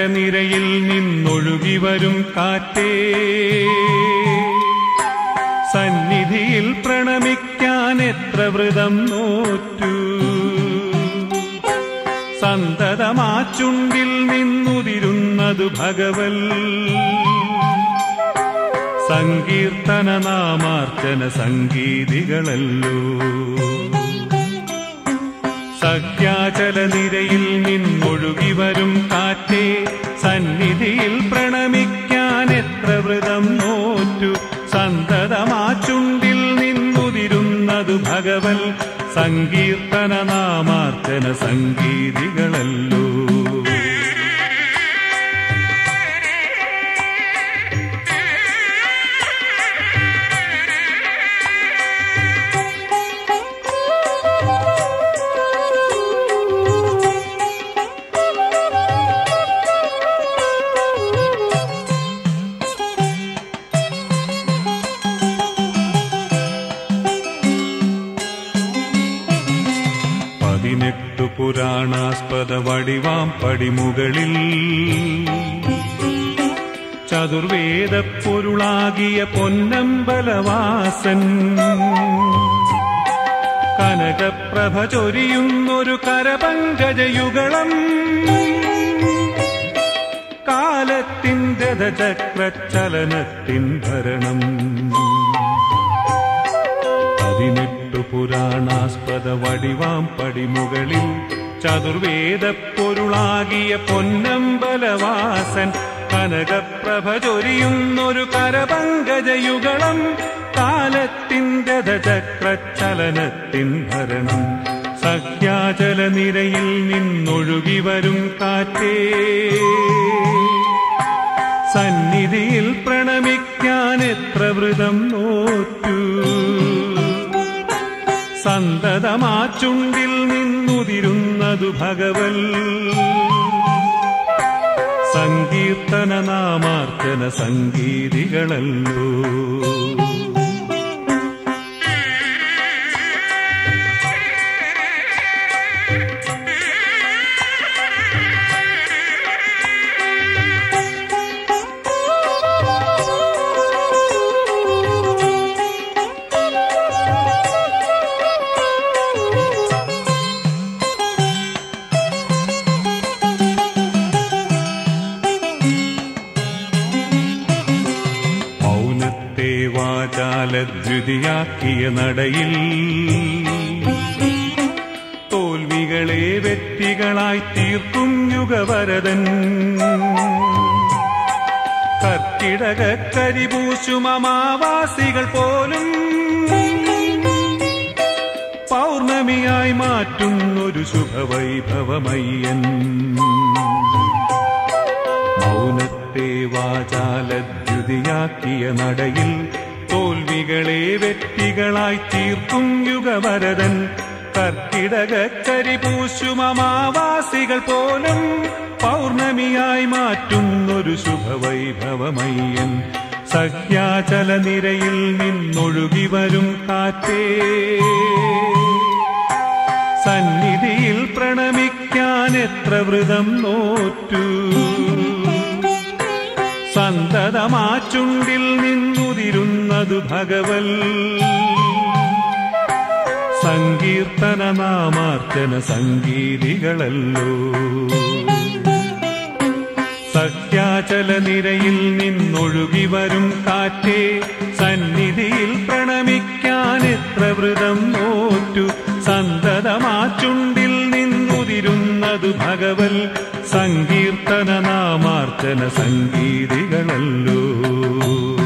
സഖ്യാചലനിരയിൽ നിന്നൊഴുകി വരും കാറ്റേ സന്നിധിയിൽ പ്രണമിക്കാൻ എത്ര വ്രതം നോറ്റു സന്തതമാച്ചുണ്ടിൽ നിന്നുതിരുന്നതു ഭഗവൽ സങ്കീർത്തന നാമാർച്ചന സംഗീതികളല്ലോ സഖ്യാചല നിരയിൽ നിന്നൊഴുകി വരും കാറ്റേ സന്നിധിയിൽ പ്രണമിക്കാൻ എത്ര വ്രതം നോറ്റു സന്തതമാച്ചുണ്ടിൽ നിന്നുതിരുന്നതു ഭഗവൽ സങ്കീർത്തന നാമാർച്ചന സംഗീതികളല്ലോ പതിനെട്ടു പുരാണാസ്പദ വടിവാം പടിമുകളിൽ ചതുർവേദ പൊരുളാകിയ പൊന്നമ്പലവാസൻ കനകപ്രഭ ചൊരിയുന്നൊരു കരപങ്കജയുഗളം കാലത്തിൻ രഥചക്രചലനത്തിൻ ഭരണം പതിനെട്ടു പുരാണാസ്പദ വടിവാം പടിമുകളിൽ ചതുർവേദ പൊരുളാകിയ പൊന്നമ്പലവാസൻ കനകപ്രഭ ചൊരിയുന്നൊരു കരപങ്കജയുഗളം കാലത്തിൻ രഥചക്രചലനത്തിൻ ഭരണം സഖ്യാചല നിരയിൽ നിന്നൊഴുകി വരും കാറ്റേ സന്നിധിയിൽ പ്രണമിക്കാൻ എത്ര വ്രതം നോറ്റു സന്തതമാച്ചുണ്ടിൽ നിന്നുതിരുന്നതു ഭഗവൽ സങ്കീർത്തന നാമാർച്ചന സംഗീതികളല്ലോ മൗനത്തെ വാചാലദ്വിതിയാക്കിയ നടയിൽ തോൽവികളെ വ്യക്തികളായി തീർക്കും യുഗവരതൻ കർക്കിടക കരിപൂശുമമാവാസികൾ പോലും പൗർണമിയായി മാറ്റുന്നൊരു ശുഭവൈഭവമയ്യൻ മൗനത്തെ വാചാലദ്യുതിയാക്കിയ നടയിൽ തോൽവികളെ വ്യക്തികളായി തീർക്കും യുഗവരതൻ കർക്കിടക കരിപൂശുമമാവാസികൾ പോലും പൗർണമിയായി മാറ്റുന്നൊരു ശുഭവൈഭവമയ്യൻ സഖ്യാചല നിരയിൽ നിന്നൊഴുകി വരും കാറ്റേ സന്നിധിയിൽ പ്രണമിക്കാൻ എത്ര വ്രതം നോറ്റു സന്തതമാച്ചുണ്ടിൽ നിന്നുതിരുന്നതു ഭഗവൽ സങ്കീർത്തന നാമാർച്ചന സംഗീതികളല്ലോ സഖ്യാചല നിരയിൽ നിന്നൊഴുകി വരും കാറ്റേ സന്നിധിയിൽ പ്രണമിക്കാൻ എത്ര വ്രതം നോറ്റു സന്തതമാച്ചുണ്ടിൽ നിന്നുതിരുന്നതു ഭഗവൽ സങ്കീർത്തന നാമാർച്ചന സംഗീതികളല്ലോ